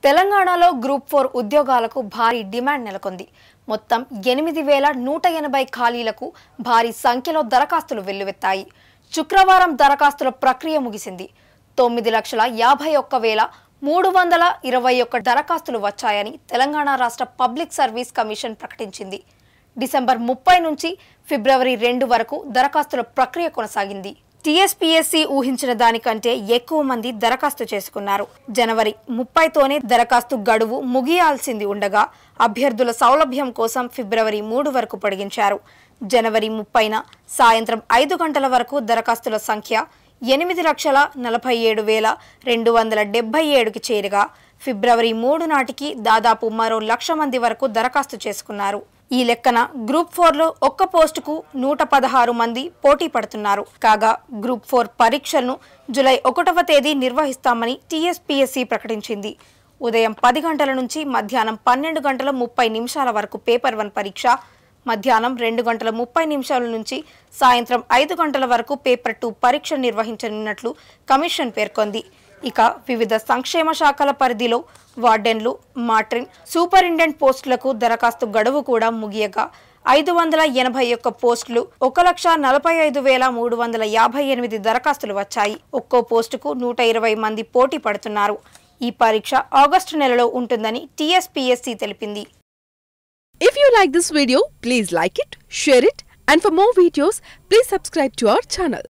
తెలంగాణలో group four ఉద్యోగాలకు భారీ డిమాండ్ నెలకొంది మొత్తం ఎనిమిది వేల నూట ఎనభై ఖాళీలకు భారీ సంఖ్యలో దరఖాస్తులు వెల్లువెత్తాయి శుక్రవారం దరఖాస్తుల ప్రక్రియ ముగిసింది తొమ్మిది లక్షల యాభై ఒక్క వేల మూడు వందల ఇరవై ఒక్క దరఖాస్తులు వచ్చాయని తెలంగాణ రాష్ట్ర పబ్లిక్ సర్వీస్ కమిషన్ ప్రకటించింది డిసెంబర్ ముప్పై నుంచి ఫిబ్రవరి రెండు వరకు దరఖాస్తుల ప్రక్రియ కొనసాగింది టీఎస్పీఎస్సీ ఊహించిన దానికంటే ఎక్కువ మంది దరఖాస్తు చేసుకున్నారు జనవరి ముప్పైతోనే దరఖాస్తు గడువు ముగియాల్సింది ఉండగా అభ్యర్థుల సౌలభ్యం కోసం ఫిబ్రవరి మూడు వరకు పొడిగించారు జనవరి ముప్పైన సాయంత్రం ఐదు గంటల వరకు దరఖాస్తుల సంఖ్య ఎనిమిది లక్షల నలభై ఏడు వేల రెండు వందల డెబ్బై ఏడుకి చేరగా ఫిబ్రవరి మూడు నాటికి దాదాపు మరో లక్ష మంది వరకు దరఖాస్తు చేసుకున్నారు ఈ లెక్కన గ్రూప్ ఫోర్లో ఒక్క పోస్టుకు నూట పదహారు మంది పోటీ పడుతున్నారు కాగా గ్రూప్ ఫోర్ పరీక్షలను జులై ఒకటవ తేదీ నిర్వహిస్తామని టీఎస్పీఎస్సీ ప్రకటించింది ఉదయం పది గంటల నుంచి మధ్యాహ్నం పన్నెండు గంటల ముప్పై నిమిషాల వరకు పేపర్ వన్ పరీక్ష మధ్యాహ్నం రెండు గంటల ముప్పై నిమిషాల నుంచి సాయంత్రం ఐదు గంటల వరకు పేపర్ టూ పరీక్ష నిర్వహించనున్నట్లు కమిషన్ పేర్కొంది ఇక వివిధ సంక్షేమ శాఖల పరిధిలో వార్డెన్లు మాట్రిన్ సూపరింటెండెంట్ పోస్టులకు దరఖాస్తు గడువు కూడా ముగియగా ఐదు వందల ఎనభై ఒక్క పోస్టులు ఒక లక్ష నలభై ఐదు వేల మూడు వందల యాభై ఎనిమిది దరఖాస్తులు వచ్చాయి ఒక్కో పోస్టుకు నూట ఇరవై మంది పోటీ పడుతున్నారు ఈ పరీక్ష ఆగస్టు నెలలో ఉంటుందని టీఎస్పీఎస్సీ తెలిపింది If you like this video, please like it, share it, and for more videos, please subscribe to our channel.